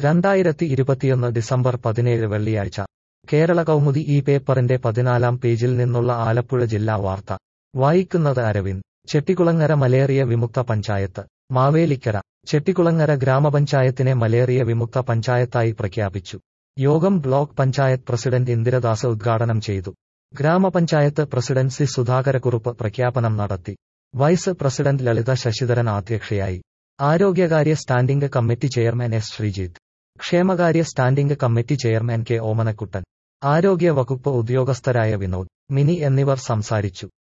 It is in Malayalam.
രണ്ടായിരത്തി ഇരുപത്തിയൊന്ന് ഡിസംബർ പതിനേഴ് വെള്ളിയാഴ്ച കേരള കൗമുദി ഈ പേപ്പറിന്റെ പതിനാലാം പേജിൽ നിന്നുള്ള ആലപ്പുഴ ജില്ലാ വാർത്ത വായിക്കുന്നത് അരവിന്ദ് ചെട്ടികുളങ്ങര മലേറിയ വിമുക്ത പഞ്ചായത്ത് മാവേലിക്കര ചെട്ടികുളങ്ങര ഗ്രാമപഞ്ചായത്തിനെ മലേറിയ വിമുക്ത പഞ്ചായത്തായി പ്രഖ്യാപിച്ചു യോഗം ബ്ലോക്ക് പഞ്ചായത്ത് പ്രസിഡന്റ് ഇന്ദിരദാസ് ഉദ്ഘാടനം ചെയ്തു ഗ്രാമപഞ്ചായത്ത് പ്രസിഡന്റ് സി സുധാകരക്കുറുപ്പ് പ്രഖ്യാപനം നടത്തി വൈസ് പ്രസിഡന്റ് ലളിത ശശിധരൻ അധ്യക്ഷയായി ആരോഗ്യകാര്യ standing committee chairman S Sreejith ക്ഷേമകാര്യ standing committee chairman K Omanakuttan ആരോഗ്യ വകുപ്പ് ഉദ്യോഗസ്ഥരായ വിനോദ് മിനി എന്നിവർ സംസാരിച്ചു